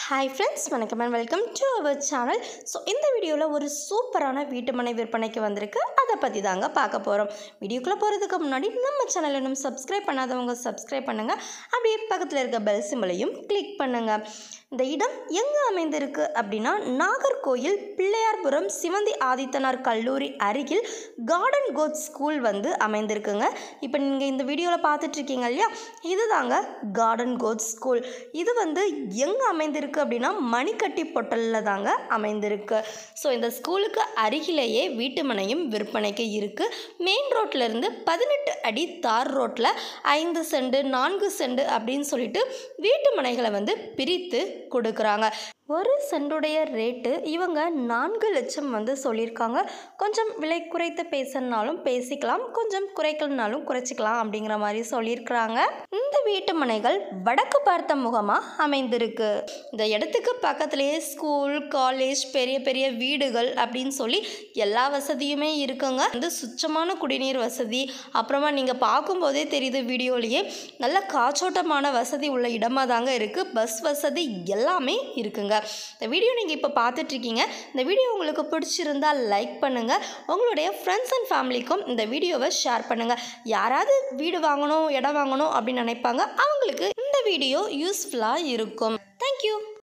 hi friends வணக்கம் and welcome to our channel so இந்த வீடியோவில் ஒரு சூப்பரான வீட்டுமனை விற்பனைக்கு வந்திருக்கு அதை பற்றி தாங்க பார்க்க போகிறோம் வீடியோக்குள்ளே போகிறதுக்கு முன்னாடி நம்ம சேனல் இன்னும் சப்ஸ்கிரைப் பண்ணாதவங்க சப்ஸ்கிரைப் பண்ணுங்கள் அப்படியே பக்கத்தில் இருக்க பெல் சிம்பலையும் கிளிக் பண்ணுங்கள் இந்த இடம் எங்கே அமைந்திருக்கு அப்படின்னா நாகர்கோயில் பிள்ளையார்புரம் சிவந்தி ஆதித்தனார் கல்லூரி அருகில் கார்டன் கோட் ஸ்கூல் வந்து அமைந்திருக்குங்க இப்போ நீங்கள் இந்த வீடியோவில் பார்த்துட்ருக்கீங்க இல்லையா இதுதாங்க கார்டன் கோட் ஸ்கூல் இது வந்து எங்கே அமைந்திருக்கு அப்படின்னா மணிக்கட்டி பொட்டலில் தாங்க அமைந்திருக்கு ஸோ இந்த ஸ்கூலுக்கு அருகிலேயே வீட்டுமனையும் விற்பனைக்கு இருக்குது மெயின் ரோட்லேருந்து பதினெட்டு அடி தார் ரோட்டில் ஐந்து செண்டு நான்கு செண்டு அப்படின்னு சொல்லிட்டு வீட்டு மனைகளை வந்து பிரித்து கொடுக்குறாங்க ஒரு சென்டுடைய ரேட்டு இவங்க நான்கு லட்சம் வந்து சொல்லியிருக்காங்க கொஞ்சம் விலை குறைத்து பேசணுனாலும் பேசிக்கலாம் கொஞ்சம் குறைக்கலனாலும் குறைச்சிக்கலாம் அப்படிங்கிற மாதிரி சொல்லியிருக்கிறாங்க இந்த வீட்டு மனைகள் வடக்கு பார்த்த முகமாக அமைந்திருக்கு இந்த இடத்துக்கு பக்கத்துலேயே ஸ்கூல் காலேஜ் பெரிய பெரிய வீடுகள் அப்படின்னு சொல்லி எல்லா வசதியுமே இருக்குங்க வந்து சுத்தமான குடிநீர் வசதி அப்புறமா நீங்கள் பார்க்கும்போதே தெரியுது வீடியோலேயே நல்ல காற்றோட்டமான வசதி உள்ள இடமா தாங்க இருக்குது பஸ் வசதி எல்லாமே இருக்குங்க இந்த வீடியோ நீங்கள் இப்போ பார்த்துட்ருக்கீங்க இந்த வீடியோ உங்களுக்கு பிடிச்சிருந்தால் லைக் பண்ணுங்கள் உங்களுடைய ஃப்ரெண்ட்ஸ் அண்ட் ஃபேமிலிக்கும் இந்த வீடியோவை ஷேர் பண்ணுங்கள் யாராவது வீடு வாங்கணும் இடம் வாங்கணும் அப்படின்னு நினைப்பாங்க அவங்களுக்கு இந்த வீடியோ யூஸ்ஃபுல்லாக இருக்கும் தேங்க்யூ